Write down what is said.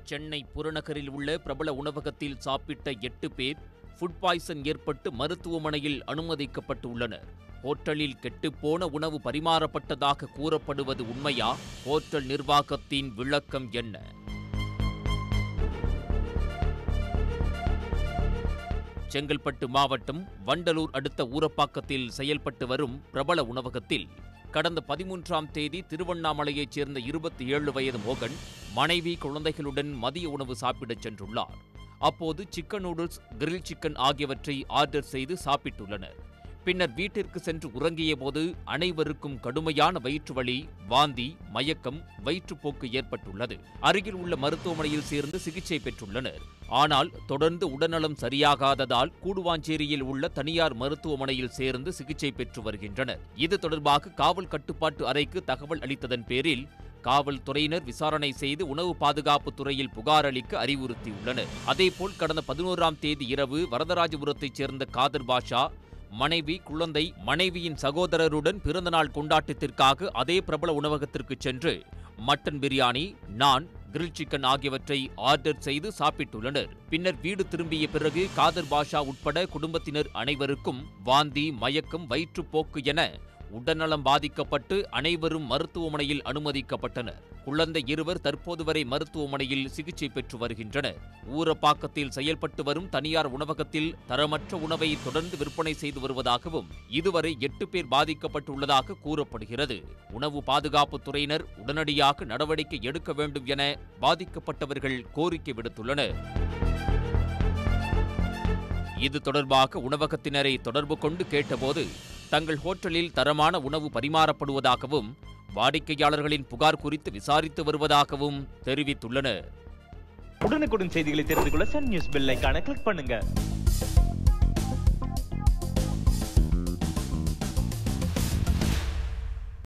சென்னை புறநகரில் உள்ள பிரபல உணவகத்தில் சாப்பிட்ட எட்டு பேர் ஃபுட் பாய்சன் ஏற்பட்டு மருத்துவமனையில் அனுமதிக்கப்பட்டு உள்ளனர் ஹோட்டலில் கெட்டுப்போன உணவு பரிமாறப்பட்டதாக கூறப்படுவது உண்மையா ஹோட்டல் நிர்வாகத்தின் விளக்கம் என்ன செங்கல்பட்டு மாவட்டம் வண்டலூர் அடுத்த ஊரப்பாக்கத்தில் செயல்பட்டு வரும் பிரபல உணவகத்தில் கடந்த பதிமூன்றாம் தேதி திருவண்ணாமலையைச் சேர்ந்த இருபத்தி ஏழு வயது மோகன் மனைவி குழந்தைகளுடன் மதிய உணவு சாப்பிடச் சென்றுள்ளார் அப்போது சிக்கன் நூடுல்ஸ் கிரில் சிக்கன் ஆகியவற்றை ஆர்டர் செய்து சாப்பிட்டுள்ளனர் பின்னர் வீட்டிற்கு சென்று உறங்கிய போது அனைவருக்கும் கடுமையான வயிற்று வலி வாந்தி மயக்கம் வயிற்றுப்போக்கு ஏற்பட்டுள்ளது அருகில் உள்ள மருத்துவமனையில் சேர்ந்து சிகிச்சை பெற்றுள்ளனர் ஆனால் தொடர்ந்து உடல்நலம் சரியாகாததால் கூடுவாஞ்சேரியில் உள்ள தனியார் மருத்துவமனையில் சேர்ந்து சிகிச்சை பெற்று வருகின்றனர் இது தொடர்பாக காவல் கட்டுப்பாட்டு அறைக்கு தகவல் அளித்ததன் பேரில் காவல்துறையினர் விசாரணை செய்து உணவு பாதுகாப்பு துறையில் புகார் அளிக்க அறிவுறுத்தியுள்ளனர் அதேபோல் கடந்த பதினோராம் தேதி இரவு வரதராஜபுரத்தைச் சேர்ந்த காதர் பாஷா மனைவி குழந்தை மனைவியின் சகோதரருடன் பிறந்தநாள் கொண்டாட்டத்திற்காக அதே பிரபல உணவகத்திற்கு சென்று மட்டன் பிரியாணி நான் கிரில் சிக்கன் ஆகியவற்றை ஆர்டர் செய்து சாப்பிட்டுள்ளனர் பின்னர் வீடு திரும்பிய பிறகு காதர் பாஷா உட்பட குடும்பத்தினர் அனைவருக்கும் வாந்தி மயக்கம் வயிற்றுப்போக்கு என உடல்நலம் பாதிக்கப்பட்டு அனைவரும் மருத்துவமனையில் அனுமதிக்கப்பட்டனர் குழந்தை இருவர் தற்போது வரை மருத்துவமனையில் சிகிச்சை பெற்று வருகின்றனர் ஊரப்பாக்கத்தில் செயல்பட்டு வரும் தனியார் உணவகத்தில் தரமற்ற உணவை தொடர்ந்து விற்பனை செய்து வருவதாகவும் இதுவரை எட்டு பேர் பாதிக்கப்பட்டுள்ளதாக கூறப்படுகிறது உணவு பாதுகாப்பு துறையினர் உடனடியாக நடவடிக்கை எடுக்க வேண்டும் என பாதிக்கப்பட்டவர்கள் கோரிக்கை விடுத்துள்ளனர் இது தொடர்பாக உணவகத்தினரை தொடர்பு கொண்டு கேட்டபோது தங்கள் ஹோட்டலில் தரமான உணவு பரிமாறப்படுவதாகவும் வாடிக்கையாளர்களின் புகார் குறித்து விசாரித்து வருவதாகவும் தெரிவித்துள்ளனர் உடனுக்குடன் செய்திகளை தெரிந்து கொள்ள சன் நியூஸ் பெல் ஐகானை கிளிக் பண்ணுங்க